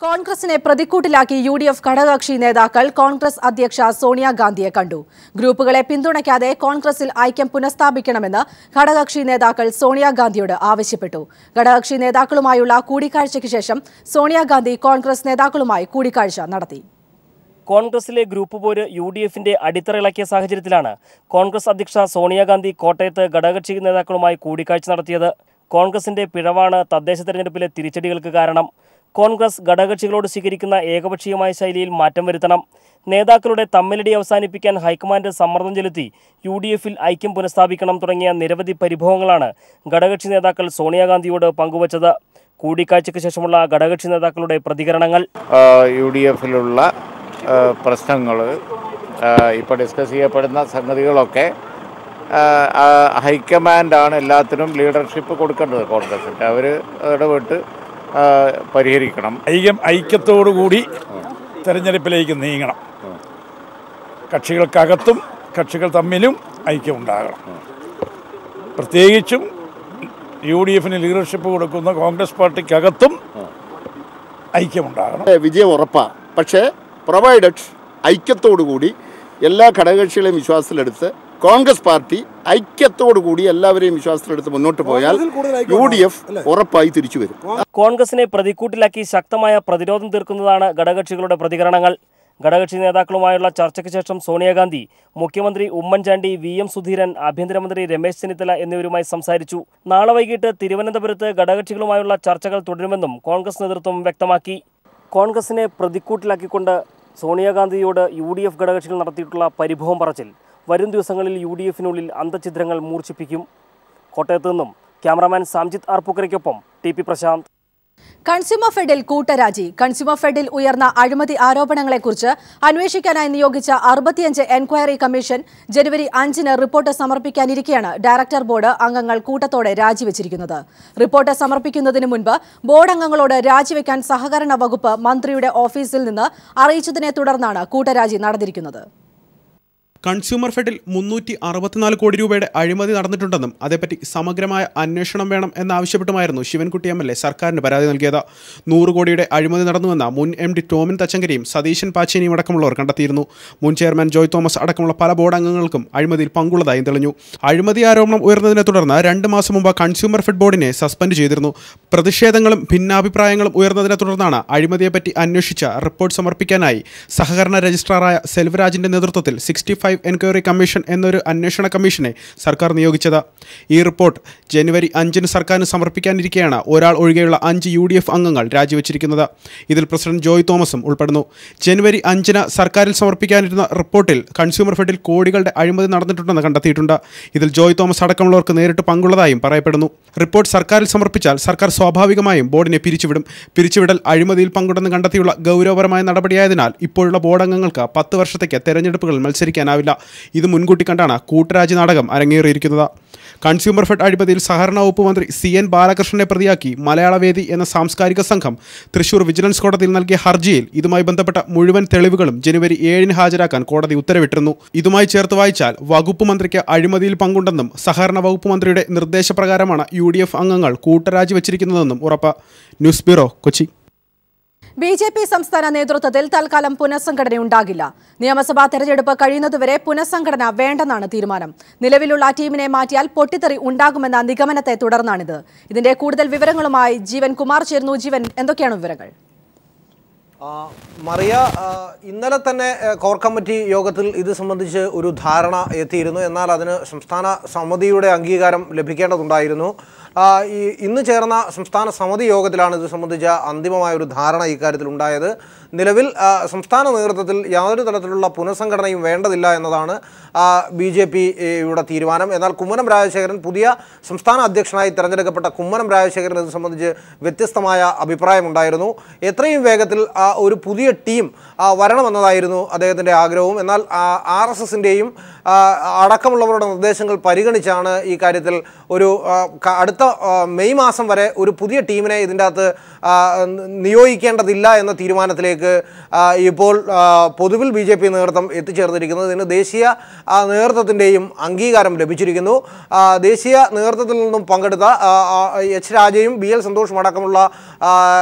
കോൺഗ്രസിനെ പ്രതിക്കൂട്ടിലാക്കി U D F ഘടകകക്ഷി നേതാക്കൾ കോൺഗ്രസ് അധ്യക്ഷ സോണിയാഗാന്ധിയെ കണ്ടു ഗ്രൂപ്പുകളെ പിന്തുണയ്ക്കാതെ കോൺഗ്രസിൽ ഐക്യം പുനഃസ്ഥാപിക്കണമെന്ന് ഘടകകക്ഷി നേതാക്കൾ സോണിയാഗാന്ധിയോട് ആവശ്യപ്പെട്ടു ഘടകകക്ഷി നേതാക്കളുമായുള്ള കൂടിക്കാഴ്ചയ്ക്ക് ശേഷം സോണിയാഗാന്ധി കോൺഗ്രസ് നേതാക്കളുമായി കൂടിക്കാഴ്ച നടത്തി കോൺഗ്രസിലെ ഗ്രൂപ്പ് പോര് യു ഡി എഫിന്റെ അടിത്തറയിളക്കിയ സാഹചര്യത്തിലാണ് കോൺഗ്രസ് അധ്യക്ഷ സോണിയാഗാന്ധി കോട്ടയത്ത് ഘടകകക്ഷി നേതാക്കളുമായി കൂടിക്കാഴ്ച നടത്തിയത് കോൺഗ്രസിന്റെ പിഴവാണ് തദ്ദേശ തെരഞ്ഞെടുപ്പിലെ തിരിച്ചടികൾക്ക് കാരണം കോൺഗ്രസ് ഘടകകക്ഷികളോട് സ്വീകരിക്കുന്ന ഏകപക്ഷീയമായ ശൈലിയിൽ മാറ്റം വരുത്തണം നേതാക്കളുടെ തമ്മിലടി അവസാനിപ്പിക്കാൻ ഹൈക്കമാൻഡ് സമ്മർദ്ദം ചെലുത്തി യു ഡി എഫിൽ ഐക്യം പുനഃസ്ഥാപിക്കണം തുടങ്ങിയ നിരവധി പരിഭവങ്ങളാണ് ഘടകകക്ഷി നേതാക്കൾ സോണിയാഗാന്ധിയോട് പങ്കുവച്ചത് കൂടിക്കാഴ്ചയ്ക്ക് ശേഷമുള്ള ഘടകകക്ഷി നേതാക്കളുടെ പ്രതികരണങ്ങൾ യു ഡി എഫിലുള്ള പ്രശ്നങ്ങൾ ഇപ്പോൾ ഡിസ്കസ് ചെയ്യപ്പെടുന്ന സംഗതികളൊക്കെ ആ, ആ, ഹൈക്കമാൻഡാണ് എല്ലാത്തിനും ലീഡർഷിപ്പ് കൊടുക്കേണ്ടത് കോൺഗ്രസിൻ്റെ അവർ ഇടപെട്ട് ആ, പരിഹരിക്കണം ഐക്യം ഐക്യത്തോടുകൂടി തെരഞ്ഞെടുപ്പിലേക്ക് നീങ്ങണം കക്ഷികൾക്കകത്തും കക്ഷികൾ തമ്മിലും ഐക്യമുണ്ടാകണം പ്രത്യേകിച്ചും യു ഡി എഫിന് ലീഡർഷിപ്പ് കൊടുക്കുന്ന കോൺഗ്രസ് പാർട്ടിക്കകത്തും ഐക്യമുണ്ടാകണം വിജയം ഉറപ്പാണ് പക്ഷേ പ്രൊവൈഡഡ് ഐക്യത്തോടുകൂടി എല്ലാ ഘടകകക്ഷികളെയും വിശ്വാസത്തിലെടുത്ത് കോൺഗ്രസ് പാർട്ടി ഐക്യത്തോടുകൂടി എല്ലാവരെയും വിശ്വാസത്തിലെടുത്ത് മുന്നോട്ട് പോയാൽ യു ഡി എഫ് ഉറപ്പായി തിരിച്ചു വരും കോൺഗ്രസിനെ പ്രതിക്കൂട്ടിലാക്കി ശക്തമായ പ്രതിരോധം തീർക്കുന്നതാണ് ഘടകകക്ഷികളുടെ പ്രതികരണങ്ങൾ ഘടകകക്ഷി നേതാക്കളുമായുള്ള ചർച്ചയ്ക്ക് ശേഷം സോണിയാഗാന്ധി മുഖ്യമന്ത്രി ഉമ്മൻചാണ്ടി വി എം സുധീരൻ ആഭ്യന്തരമന്ത്രി രമേശ് ചെന്നിത്തല എന്നിവരുമായി സംസാരിച്ചു നാളെ വൈകിട്ട് തിരുവനന്തപുരത്ത് ഘടകകക്ഷികളുമായുള്ള ചർച്ചകൾ തുടരുമെന്നും കോൺഗ്രസ് നേതൃത്വം വ്യക്തമാക്കി കോൺഗ്രസിനെ പ്രതിക്കൂട്ടിലാക്കിക്കൊണ്ട് സോണിയാഗാന്ധിയോട് യു ഡി എഫ് ഘടകകക്ഷികൾ നടത്തിയിട്ടുള്ള പരിഭവം പറച്ചിൽ വരും ദിവസങ്ങളിൽ യു ഡി എഫിനുള്ളിൽ അന്തഛിദ്രങ്ങൾ മൂർച്ഛിപ്പിക്കും കോട്ടയത്ത് നിന്നും ക്യാമറാമാൻ സാംജിത് ആർപ്പൂക്കരയ്ക്കൊപ്പം ടി പി പ്രശാന്ത് കൺസ്യൂമർ ഫെഡിൽ കൂട്ടരാജി കൺസ്യൂമർ ഫെഡിൽ ഉയർന്ന അഴിമതി ആരോപണങ്ങളെക്കുറിച്ച് അന്വേഷിക്കാനായി നിയോഗിച്ച അറുപത്തിയഞ്ച് എൻക്വയറി കമ്മീഷൻ ജനുവരി അഞ്ചിന് റിപ്പോർട്ട് സമർപ്പിക്കാനിരിക്കെയാണ് ഡയറക്ടർ ബോർഡ് അംഗങ്ങൾ കൂട്ടത്തോടെ രാജിവെച്ചിരിക്കുന്നത് റിപ്പോർട്ട് സമർപ്പിക്കുന്നതിന് മുൻപ് ബോർഡ് അംഗങ്ങളോട് രാജിവെക്കാൻ സഹകരണ വകുപ്പ് മന്ത്രിയുടെ ഓഫീസിൽ നിന്ന് അറിയിച്ചതിനെ തുടർന്നാണ് കൂട്ടരാജി നടന്നിരിക്കുന്നത് കൺസ്യൂമർ ഫെഡിൽ മുന്നൂറ്റി അറുപത്തിനാല് കോടി രൂപയുടെ അഴിമതി നടന്നിട്ടുണ്ടെന്നും അതേപ്പറ്റി സമഗ്രമായ അന്വേഷണം വേണം എന്നാവശ്യപ്പെട്ടുമായിരുന്നു ശിവൻകുട്ടി എം എൽ എ സർക്കാരിന് പരാതി നൽകിയത് നൂറ് കോടിയുടെ അഴിമതി നടന്നുവെന്ന മുൻ എം ഡി ടോമിൻ തച്ചങ്കരിയും സതീശൻ പാച്ചേനിയും അടക്കമുള്ളവർ കണ്ടെത്തിയിരുന്നു മുൻ ചെയർമാൻ ജോയ് തോമസ് അടക്കമുള്ള പല ബോർഡ് അംഗങ്ങൾക്കും അഴിമതിയിൽ പങ്കുള്ളതായും തെളിഞ്ഞു അഴിമതി ആരോപണം ഉയർന്നതിനെ തുടർന്ന് രണ്ട് മാസം മുമ്പ് കൺസ്യൂമർ ഫെഡ് ബോർഡിനെ സസ്പെൻഡ് ചെയ്തിരുന്നു പ്രതിഷേധങ്ങളും ഭിന്നാഭിപ്രായങ്ങളും ഉയർന്നതിനെ തുടർന്നാണ് അഴിമതിയെപ്പറ്റി അന്വേഷിച്ച റിപ്പോർട്ട് സമർപ്പിക്കാനായി സഹകരണ രജിസ്ട്രാറായ സെൽവരാജിന്റെ നേതൃത്വത്തിൽ സിക്സ്റ്റി ഫൈവ് എൻക്വയറി കമ്മീഷൻ എന്നൊരു അന്വേഷണ കമ്മീഷനെ സർക്കാർ നിയോഗിച്ചത് ഈ റിപ്പോർട്ട് ജനുവരി അഞ്ചിന് സർക്കാരിന് സമർപ്പിക്കാനിരിക്കെയാണ് ഒരാൾ ഒഴികെയുള്ള അഞ്ച് യു ഡി എഫ് അംഗങ്ങൾ രാജിവെച്ചിരിക്കുന്നത് ഇതിൽ പ്രസിഡന്റ് ജോയ് തോമസും ഉൾപ്പെടുന്നു ജനുവരി അഞ്ചിന് സർക്കാരിൽ സമർപ്പിക്കാനിരുന്ന റിപ്പോർട്ടിൽ കൺസ്യൂമർ ഫെഡിൽ കോടികളുടെ അഴിമതി നടന്നിട്ടുണ്ടെന്ന് കണ്ടെത്തിയിട്ടുണ്ട് ഇതിൽ ജോയ് തോമസ് അടക്കമുള്ളവർക്ക് നേരിട്ട് പങ്കുള്ളതായും പറയപ്പെടുന്നു റിപ്പോർട്ട് സർക്കാരിൽ സമർപ്പിച്ചാൽ സർക്കാർ സ്വാഭാവികമായും ബോർഡിനെ പിരിച്ചുവിടും പിരിച്ചുവിടൽ അഴിമതിയിൽ പങ്കുണ്ടെന്ന് കണ്ടെത്തിയുള്ള ഗൗരവപരമായ നടപടിയായതിനാൽ ഇപ്പോഴുള്ള ബോർഡ് അംഗങ്ങൾക്ക് പത്ത് വർഷത്തേക്ക് തെരഞ്ഞെടുപ്പുകളിൽ മത്സരിക്കാനാവില്ല ഇത് മുൻകൂട്ടി കണ്ടാണ് കൂട്ടരാജി നാടകം അരങ്ങേറിയിരിക്കുന്നത് കൺസ്യൂമർ ഫെഡ് അഴിമതിയിൽ സഹകരണ വകുപ്പ് മന്ത്രി സി എൻ ബാലകൃഷ്ണനെ പ്രതിയാക്കി മലയാളവേദി എന്ന സാംസ്കാരിക സംഘം തൃശൂർ വിജിലൻസ് കോടതിയിൽ നൽകിയ ഹർജിയിൽ ഇതുമായി ബന്ധപ്പെട്ട മുഴുവൻ തെളിവുകളും ജനുവരി ഏഴിന് ഹാജരാക്കാൻ കോടതി ഉത്തരവിട്ടിരുന്നു ഇതുമായി ചേർത്ത് വായിച്ചാൽ വകുപ്പ് മന്ത്രിക്ക് അഴിമതിയിൽ പങ്കുണ്ടെന്നും സഹകരണ വകുപ്പ് മന്ത്രിയുടെ നിർദ്ദേശപ്രകാരമാണ് യു ഡി എഫ് അംഗങ്ങൾ കൂട്ടരാജി വച്ചിരിക്കുന്നതെന്നും ഉറപ്പ് news bureau Kochi B J P സംസ്ഥാന നേതൃത്വത്തിൽ തൽക്കാലം പുനഃസംഘടനയുണ്ടാകില്ല നിയമസഭാ തെരഞ്ഞെടുപ്പ് കഴിയുന്നതുവരെ പുനഃസംഘടന വേണ്ടെന്നാണ് തീരുമാനം നിലവിലുള്ള ടീമിനെ മാറ്റിയാൽ പൊട്ടിത്തെറി ഉണ്ടാകുമെന്ന നിഗമനത്തെ തുടർന്നാണിത് ഇതിന്റെ കൂടുതൽ വിവരങ്ങളുമായി ജീവൻ കുമാർ ചേർന്നു ജീവൻ എന്തൊക്കെയാണ് വിവരങ്ങൾ ആ, മറിയ ആ, ഇന്നലെ തന്നെ ആ, കോർ കമ്മിറ്റി യോഗത്തിൽ ഇത് സംബന്ധിച്ച് ഒരു ധാരണ എത്തിയിരുന്നു എന്നാൽ അതിന് സംസ്ഥാന സമിതിയുടെ അംഗീകാരം ലഭിക്കേണ്ടതുണ്ടായിരുന്നു ആ, ഈ ഇന്ന് ചേർന്ന സംസ്ഥാന സമിതി യോഗത്തിലാണ് ഇത് സംബന്ധിച്ച അന്തിമമായ ഒരു ധാരണ ഇക്കാര്യത്തിൽ ഉണ്ടായത് നിലവിൽ ആ, സംസ്ഥാന നേതൃത്വത്തിൽ യാതൊരു തരത്തിലുള്ള പുനഃസംഘടനയും വേണ്ടതില്ല എന്നതാണ് ബി ജെ പിയുടെ തീരുമാനം എന്നാൽ കുമ്മനം രാജശേഖരൻ പുതിയ സംസ്ഥാന അധ്യക്ഷനായി തെരഞ്ഞെടുക്കപ്പെട്ട കുമ്മനം രാജശേഖരൻ ഇത് സംബന്ധിച്ച് വ്യത്യസ്തമായ അഭിപ്രായമുണ്ടായിരുന്നു എത്രയും വേഗത്തിൽ ആ, ഒരു പുതിയ ടീം ആ, വരണമെന്നതായിരുന്നു അദ്ദേഹത്തിൻ്റെ ആഗ്രഹവും എന്നാൽ ആർ എസ് എസിൻ്റെയും അടക്കമുള്ളവരുടെ നിർദ്ദേശങ്ങൾ പരിഗണിച്ചാണ് ഈ കാര്യത്തിൽ ഒരു ആ, ക- അടുത്ത ആ, മെയ് മാസം വരെ ഒരു പുതിയ ടീമിനെ ഇതിൻ്റെ അകത്ത് ആ, നിയോഗിക്കേണ്ടതില്ല എന്ന തീരുമാനത്തിലേക്ക് ആ, ഇപ്പോൾ ആ, പൊതുവിൽ ബി ജെ പി നേതൃത്വം എത്തിച്ചേർന്നിരിക്കുന്നത് ഇതിന് ദേശീയ ആ, നേതൃത്വത്തിൻ്റെയും അംഗീകാരം ലഭിച്ചിരിക്കുന്നു ആ, ദേശീയ നേതൃത്വത്തിൽ നിന്നും പങ്കെടുത്ത ആ, ആ, എച്ച് രാജയും ബി എൽ സന്തോഷും അടക്കമുള്ള ആ,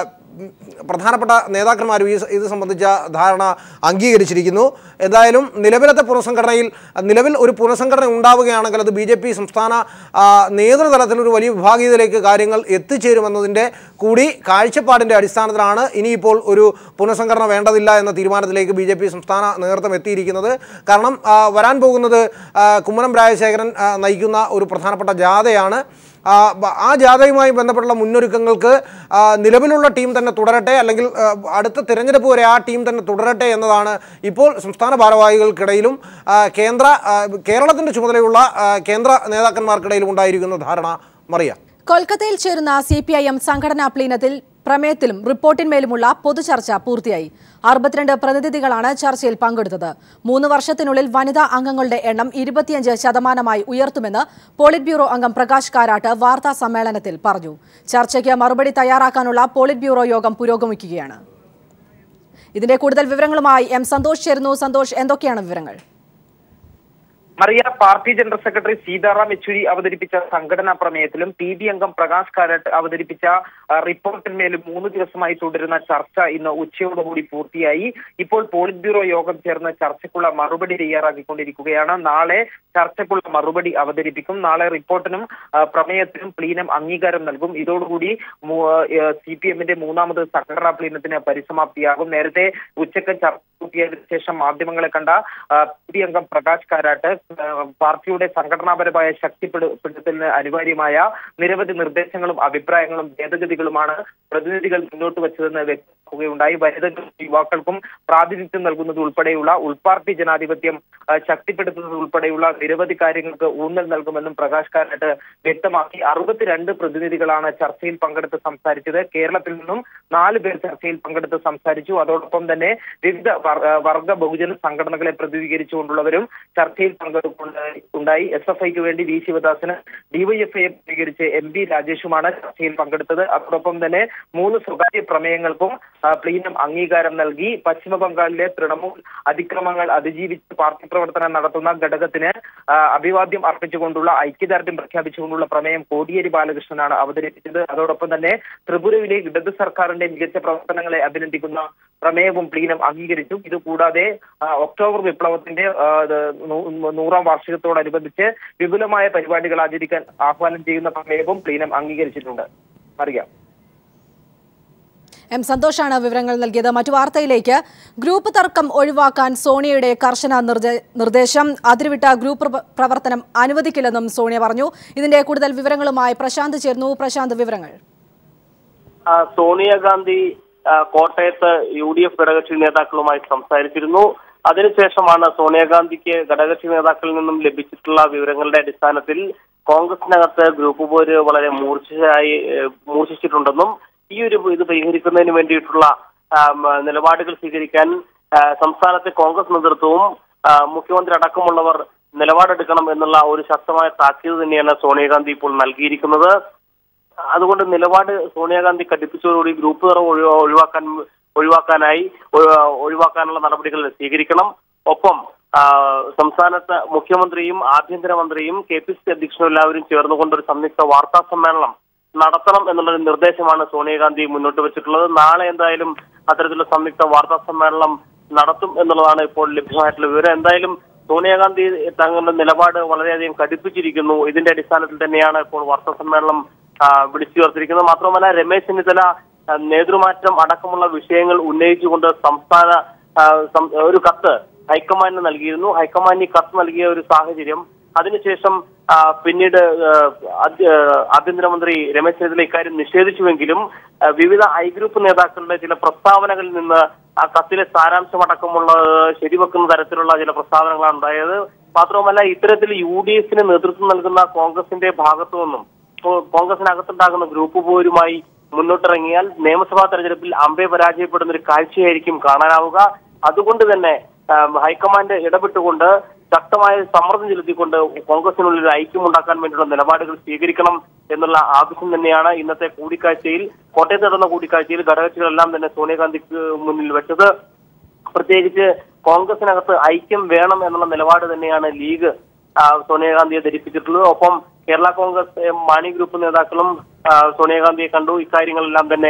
പ്രധാനപ്പെട്ട നേതാക്കന്മാരും ഈ സ- ഇത് സംബന്ധിച്ച ധാരണ അംഗീകരിച്ചിരിക്കുന്നു എന്തായാലും നിലവിലത്തെ പുനഃസംഘടനയിൽ നിലവിൽ ഒരു പുനഃസംഘടന ഉണ്ടാവുകയാണെങ്കിൽ അത് ബി ജെ പി സംസ്ഥാന ആ, നേതൃതലത്തിൽ ഒരു വലിയ വിഭാഗീയതയിലേക്ക് കാര്യങ്ങൾ എത്തിച്ചേരുമെന്നതിൻ്റെ കൂടി കാഴ്ചപ്പാടിൻ്റെ അടിസ്ഥാനത്തിലാണ് ഇനിയിപ്പോൾ ഒരു പുനഃസംഘടന വേണ്ടതില്ല എന്ന തീരുമാനത്തിലേക്ക് ബി ജെ പി സംസ്ഥാന നേതൃത്വം എത്തിയിരിക്കുന്നത് കാരണം ആ, വരാൻ പോകുന്നത് ആ, കുമ്മനം രാജശേഖരൻ ആ, നയിക്കുന്ന ഒരു പ്രധാനപ്പെട്ട ജാഥയാണ് ആ, ബ- ആ ജാഥയുമായി ബന്ധപ്പെട്ടുള്ള മുന്നൊരുക്കങ്ങൾക്ക് ആ, നിലവിലുള്ള ടീം തന്നെ തുടരട്ടെ അല്ലെങ്കിൽ ആ, അടുത്ത തിരഞ്ഞെടുപ്പ് വരെ ആ ടീം തന്നെ തുടരട്ടെ എന്നതാണ് ഇപ്പോൾ സംസ്ഥാന ഭാരവാഹികൾക്കിടയിലും ആ, കേന്ദ്ര ആ, കേരളത്തിൻ്റെ ചുമതലയുള്ള ആ, കേന്ദ്ര നേതാക്കന്മാർക്കിടയിലും ഉണ്ടായിരിക്കുന്ന ധാരണ മറിയ കൊൽക്കത്തയിൽ ചേരുന്ന സി പി ഐ എം സംഘടനാ പ്ലീനത്തിൽ പ്രമേയത്തിലും റിപ്പോർട്ടിന്മേലുമുള്ള പൊതുചർച്ച പൂർത്തിയായി അറുപത്തിരണ്ട് പ്രതിനിധികളാണ് ചർച്ചയിൽ പങ്കെടുത്തത് മൂന്ന് വർഷത്തിനുള്ളിൽ വനിതാ അംഗങ്ങളുടെ എണ്ണം ഇരുപത്തിയഞ്ച് ശതമാനമായി ഉയർത്തുമെന്ന് പോളിറ്റ് ബ്യൂറോ അംഗം പ്രകാശ് കാരാട്ട് വാർത്താ സമ്മേളനത്തിൽ പറഞ്ഞു ചർച്ചയ്ക്ക് മറുപടി തയ്യാറാക്കാനുള്ള പോളിറ്റ് ബ്യൂറോ യോഗം പുരോഗമിക്കുകയാണ് ഇതിന്റെ കൂടുതൽ വിവരങ്ങളുമായി എം സന്തോഷ് ചേരുന്നു സന്തോഷ് എന്തൊക്കെയാണ് വിവരങ്ങൾ മറിയ party general secretary Sitaram Yechury അവതരിപ്പിച്ച സംഘടനാ പ്രമേയത്തിലും പി ബി അംഗം പ്രകാശ് കാരാട്ട് അവതരിപ്പിച്ച ആ, റിപ്പോർട്ടിന്മേലും മൂന്ന് ദിവസമായി തുടരുന്ന ചർച്ച ഇന്ന് ഉച്ചയോടുകൂടി പൂർത്തിയായി ഇപ്പോൾ പോളിറ്റ് ബ്യൂറോ യോഗം ചേർന്ന് ചർച്ചയ്ക്കുള്ള മറുപടി തയ്യാറാക്കിക്കൊണ്ടിരിക്കുകയാണ് നാളെ ചർച്ചയ്ക്കുള്ള മറുപടി അവതരിപ്പിക്കും നാളെ റിപ്പോർട്ടിനും ആ, പ്രമേയത്തിനും പ്ലീനം അംഗീകാരം നൽകും ഇതോടുകൂടി സി പി എമ്മിന്റെ മൂന്നാമത് സംഘടനാ പ്ലീനത്തിന് പരിസമാപ്തിയാകും നേരത്തെ ഉച്ചക്ക് ചർച്ച പൂർത്തിയായതിനു ശേഷം മാധ്യമങ്ങളെ കണ്ട ആ, പി ബി അംഗം പ്രകാശ് കാരാട്ട് ആ, പാർട്ടിയുടെ സംഘടനാപരമായ ശക്തിപ്പെടുത്തലിന് അനിവാര്യമായ നിരവധി നിർദ്ദേശങ്ങളും അഭിപ്രായങ്ങളും ഭേദഗതികളുമാണ് പ്രതിനിധികൾ മുന്നോട്ട് വെച്ചതെന്ന് വ്യക്തമാക്കുകയുണ്ടായി വനിതകൾക്കും യുവാക്കൾക്കും പ്രാതിനിധ്യം നൽകുന്നത് ഉൾപ്പെടെയുള്ള ഉൾപാർട്ടി ജനാധിപത്യം ആ, ശക്തിപ്പെടുത്തുന്നത് ഉൾപ്പെടെയുള്ള നിരവധി കാര്യങ്ങൾക്ക് ഊന്നൽ നൽകുമെന്നും പ്രകാശ് കാരാട്ട് വ്യക്തമാക്കി അറുപത്തിരണ്ട് പ്രതിനിധികളാണ് ചർച്ചയിൽ പങ്കെടുത്ത് സംസാരിച്ചത് കേരളത്തിൽ നിന്നും നാല് പേർ ചർച്ചയിൽ പങ്കെടുത്ത് സംസാരിച്ചു അതോടൊപ്പം തന്നെ വിവിധ വർ- ആ, വർഗ ബഹുജന സംഘടനകളെ പ്രതിനിധീകരിച്ചുകൊണ്ടുള്ളവരും ചർച്ചയിൽ പങ്കെടുക്കുണ്ടായി ഉണ്ടായി എസ് എഫ് ഐക്ക് വേണ്ടി വി ശിവദാസന് ഡിവൈഎഫ്ഐയെ പ്രതികരിച്ച് എം പി രാജേഷുമാണ് ചർച്ചയിൽ പങ്കെടുത്തത് അതോടൊപ്പം തന്നെ മൂന്ന് സ്വകാര്യ പ്രമേയങ്ങൾക്കും ആ, പ്ലീനം അംഗീകാരം നൽകി പശ്ചിമ ബംഗാളിലെ തൃണമൂൽ അതിക്രമങ്ങൾ അതിജീവിച്ച് പാർട്ടി പ്രവർത്തനം നടത്തുന്ന ഘടകത്തിന് ആ, അഭിവാദ്യം അർപ്പിച്ചുകൊണ്ടുള്ള ഐക്യദാർഢ്യം പ്രഖ്യാപിച്ചുകൊണ്ടുള്ള പ്രമേയം കോടിയേരി ബാലകൃഷ്ണനാണ് അവതരിപ്പിച്ചത് അതോടൊപ്പം തന്നെ ത്രിപുരയിലെ ഇടത് സർക്കാരിന്റെ മികച്ച പ്രവർത്തനങ്ങളെ അഭിനന്ദിക്കുന്ന പ്രമേയവും പ്ലീനം അംഗീകരിച്ചു ഇത് കൂടാതെ ആ, ഒക്ടോബർ വിപ്ലവത്തിന്റെ ആ, ഇത് നൂ- നൂറാം വാർഷികത്തോടനുബന്ധിച്ച് വിപുലമായ പരിപാടികൾ ആചരിക്കാൻ ആഹ്വാനം ചെയ്യുന്ന പ്രമേയവും പ്ലീനം അംഗീകരിച്ചിട്ടുണ്ട് അറിയാം എം സന്തോഷാണ് വിവരങ്ങൾ നൽകിയത് മറ്റു വാർത്തയിലേക്ക് ഗ്രൂപ്പ് തർക്കം ഒഴിവാക്കാൻ സോണിയയുടെ കർശന നിർദ്ദേ- നിർദ്ദേശം അതിരുവിട്ട ഗ്രൂപ്പ് പ്ര- പ്രവർത്തനം അനുവദിക്കില്ലെന്നും സോണിയ പറഞ്ഞു ഇതിന്റെ കൂടുതൽ വിവരങ്ങളുമായി പ്രശാന്ത് ചേർന്നു പ്രശാന്ത് വിവരങ്ങൾ ആ, സോണിയാഗാന്ധി ആ, കോട്ടയത്ത് യു ഡി എഫ് ഘടകകക്ഷി നേതാക്കളുമായി സംസാരിച്ചിരുന്നു അതിനുശേഷമാണ് സോണിയാഗാന്ധിക്ക് ഘടകകക്ഷി നേതാക്കളിൽ നിന്നും ലഭിച്ചിട്ടുള്ള വിവരങ്ങളുടെ അടിസ്ഥാനത്തിൽ കോൺഗ്രസിനകത്ത് ഗ്രൂപ്പ് പോര് വളരെ മൂർച്ചയായി ഏഹ്, മൂർച്ഛിച്ചിട്ടുണ്ടെന്നും ഈ ഒരു ഇത് പരിഹരിക്കുന്നതിന് വേണ്ടിയിട്ടുള്ള ആ, മ, നിലപാടുകൾ സ്വീകരിക്കാൻ ആ, സംസ്ഥാനത്തെ കോൺഗ്രസ് നേതൃത്വവും ആ, മുഖ്യമന്ത്രി അടക്കമുള്ളവർ നിലപാടെടുക്കണം എന്നുള്ള ഒരു ശക്തമായ താക്കീത് തന്നെയാണ് സോണിയാഗാന്ധി ഇപ്പോൾ നൽകിയിരിക്കുന്നത് അതുകൊണ്ട് നിലപാട് സോണിയാഗാന്ധി കടുപ്പിച്ചതോടുകൂടി ഗ്രൂപ്പ് തറവ് ഒഴിവാ- ഒഴിവാക്കാൻ ഒഴിവാക്കാനായി ഒഴി- ഒഴിവാക്കാനുള്ള നടപടികൾ സ്വീകരിക്കണം ഒപ്പം ആ, സംസ്ഥാനത്ത് മുഖ്യമന്ത്രിയും ആഭ്യന്തരമന്ത്രിയും കെ പി സി അധ്യക്ഷനും എല്ലാവരും ചേർന്നുകൊണ്ട് ഒരു സംയുക്ത വാർത്താ സമ്മേളനം നടത്തണം എന്നുള്ളൊരു നിർദ്ദേശമാണ് സോണിയാഗാന്ധി മുന്നോട്ട് വെച്ചിട്ടുള്ളത് നാളെ എന്തായാലും അത്തരത്തിലുള്ള സംയുക്ത വാർത്താ സമ്മേളനം നടത്തും എന്നുള്ളതാണ് ഇപ്പോൾ ലഭ്യമായിട്ടുള്ള വിവരം എന്തായാലും സോണിയാഗാന്ധി തങ്ങളുടെ നിലപാട് വളരെയധികം കടുപ്പിച്ചിരിക്കുന്നു ഇതിന്റെ അടിസ്ഥാനത്തിൽ തന്നെയാണ് ഇപ്പോൾ വാർത്താ സമ്മേളനം ആ, വിളിച്ചു ചേർത്തിരിക്കുന്നത് മാത്രമല്ല രമേശ് ചെന്നിത്തല ആ, നേതൃമാറ്റം അടക്കമുള്ള വിഷയങ്ങൾ ഉന്നയിച്ചുകൊണ്ട് സംസ്ഥാന ആ, സം- ഒരു കത്ത് ഹൈക്കമാൻഡിന് നൽകിയിരുന്നു ഹൈക്കമാൻഡിന് ഈ കത്ത് നൽകിയ ഒരു സാഹചര്യം അതിനുശേഷം ആ, പിന്നീട് ആ, ആഭ്യ- ആഭ്യന്തരമന്ത്രി രമേശ് ചെന്നിത്തല ഇക്കാര്യം നിഷേധിച്ചുവെങ്കിലും ആ, വിവിധ ഐ ഗ്രൂപ്പ് നേതാക്കളുടെ ചില പ്രസ്താവനകളിൽ നിന്ന് ആ കത്തിലെ സാരാംശമടക്കമുള്ള ശരിവെക്കുന്ന തരത്തിലുള്ള ചില പ്രസ്താവനകളാണ് ഉണ്ടായത് മാത്രവുമല്ല ഇത്തരത്തിൽ യു ഡി എഫിന് നേതൃത്വം നൽകുന്ന കോൺഗ്രസിന്റെ ഭാഗത്തു നിന്നും ഇപ്പോൾ കോൺഗ്രസിനകത്തുണ്ടാകുന്ന ഗ്രൂപ്പ് പോരുമായി മുന്നോട്ടിറങ്ങിയാൽ നിയമസഭാ തെരഞ്ഞെടുപ്പിൽ അമ്പെ പരാജയപ്പെടുന്ന ഒരു കാഴ്ചയായിരിക്കും കാണാനാവുക അതുകൊണ്ട് തന്നെ ആ, ഹൈക്കമാൻഡ് ഇടപെട്ടുകൊണ്ട് ശക്തമായ സമ്മർദ്ദം ചെലുത്തിക്കൊണ്ട് കോൺഗ്രസിനുള്ളിൽ ഒരു ഐക്യമുണ്ടാക്കാൻ വേണ്ടിയുള്ള നിലപാടുകൾ സ്വീകരിക്കണം എന്നുള്ള ആവശ്യം തന്നെയാണ് ഇന്നത്തെ കൂടിക്കാഴ്ചയിൽ കോട്ടയത്ത് നടന്ന കൂടിക്കാഴ്ചയിൽ ഘടകകക്ഷികളെല്ലാം തന്നെ സോണിയാഗാന്ധിക്ക് മുന്നിൽ വെച്ചത് പ്രത്യേകിച്ച് കോൺഗ്രസിനകത്ത് ഐക്യം വേണം എന്നുള്ള നിലപാട് തന്നെയാണ് ലീഗ് ആ, സോണിയാഗാന്ധിയെ ധരിപ്പിച്ചിട്ടുള്ളത് ഒപ്പം കേരള കോൺഗ്രസ് എം, മാണി ഗ്രൂപ്പ് നേതാക്കളും ആ, സോണിയാഗാന്ധിയെ കണ്ടു ഇക്കാര്യങ്ങളെല്ലാം തന്നെ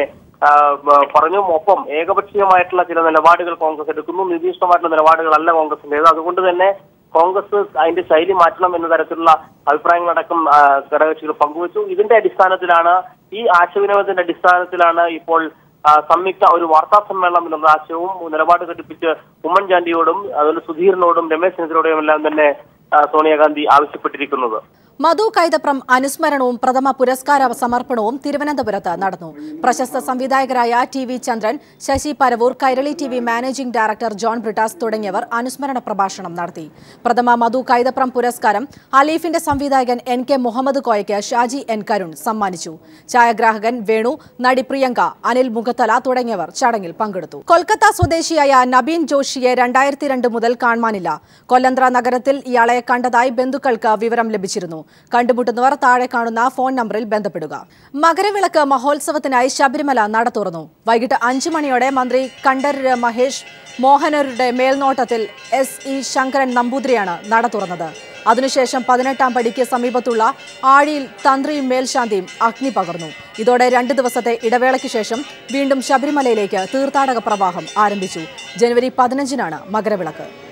ആ, ബ- പറഞ്ഞു ഒപ്പം ഏകപക്ഷീയമായിട്ടുള്ള ചില നിലപാടുകൾ കോൺഗ്രസ് എടുക്കുന്നു നിതീഷ്ണമായിട്ടുള്ള നിലപാടുകളല്ല കോൺഗ്രസിന്റേത് അതുകൊണ്ട് തന്നെ കോൺഗ്രസ് അതിന്റെ ശൈലി മാറ്റണം എന്ന തരത്തിലുള്ള അഭിപ്രായങ്ങളടക്കം ആ, ഘടകകക്ഷികൾ പങ്കുവച്ചു ഇതിന്റെ അടിസ്ഥാനത്തിലാണ് ഈ ആശയവിനിമയത്തിന്റെ അടിസ്ഥാനത്തിലാണ് ഇപ്പോൾ ആ, സംയുക്ത ഒരു വാർത്താ സമ്മേളനം എന്നുള്ള ആശയവും നിലപാട് ഘടിപ്പിച്ച് ഉമ്മൻചാണ്ടിയോടും അതുപോലെ സുധീറിനോടും രമേശ് ചെന്നിത്തലയോടും എല്ലാം തന്നെ ആ, സോണിയാഗാന്ധി ആവശ്യപ്പെട്ടിരിക്കുന്നത് മധു കൈതപ്രം അനുസ്മരണവും പ്രഥമ പുരസ്കാര സമർപ്പണവും തിരുവനന്തപുരത്ത് നടന്നു പ്രശസ്ത സംവിധായകരായ T V Chandran Sasi Paravoor Kairali T V managing director John Brittas തുടങ്ങിയവർ അനുസ്മരണ പ്രഭാഷണം നടത്തി പ്രഥമ മധു കൈതപ്രം പുരസ്കാരം അലീഫിന്റെ സംവിധായകൻ എൻ കെ മുഹമ്മദ് കോയയ്ക്ക് ഷാജി എൻ കരുൺ സമ്മാനിച്ചു ഛായാഗ്രാഹകൻ വേണു നടി പ്രിയങ്ക അനിൽ മുഖത്തല തുടങ്ങിയവർ ചടങ്ങിൽ പങ്കെടുത്തു കൊൽക്കത്ത സ്വദേശിയായ നബീൻ ജോഷിയെ രണ്ടായിരത്തി രണ്ട് മുതൽ കാണാനില്ല കൊല്ലന്ത്ര നഗരത്തിൽ ഇയാളെ കണ്ടതായി ബന്ധുക്കൾക്ക് വിവരം ലഭിച്ചിരുന്നു കണ്ടുമുട്ടുന്നവർ താഴെ കാണുന്ന ഫോൺ നമ്പറിൽ ബന്ധപ്പെടുക മകരവിളക്ക് മഹോത്സവത്തിനായി ശബരിമല നട തുറന്നു വൈകിട്ട് അഞ്ചു മണിയോടെ മന്ത്രി കണ്ഠരര് മഹേഷ് മോഹനരുടെ മേൽനോട്ടത്തിൽ എസ് ഇ ശങ്കരൻ നമ്പൂതിരിയാണ് നട തുറന്നത് അതിനുശേഷം പതിനെട്ടാം പടിക്ക് സമീപത്തുള്ള ആഴിയിൽ തന്ത്രിയും മേൽശാന്തിയും അഗ്നി പകർന്നു ഇതോടെ രണ്ട് ദിവസത്തെ ഇടവേളയ്ക്ക് ശേഷം വീണ്ടും ശബരിമലയിലേക്ക് തീർത്ഥാടക പ്രവാഹം ആരംഭിച്ചു ജനുവരി പതിനഞ്ചിനാണ് മകരവിളക്ക്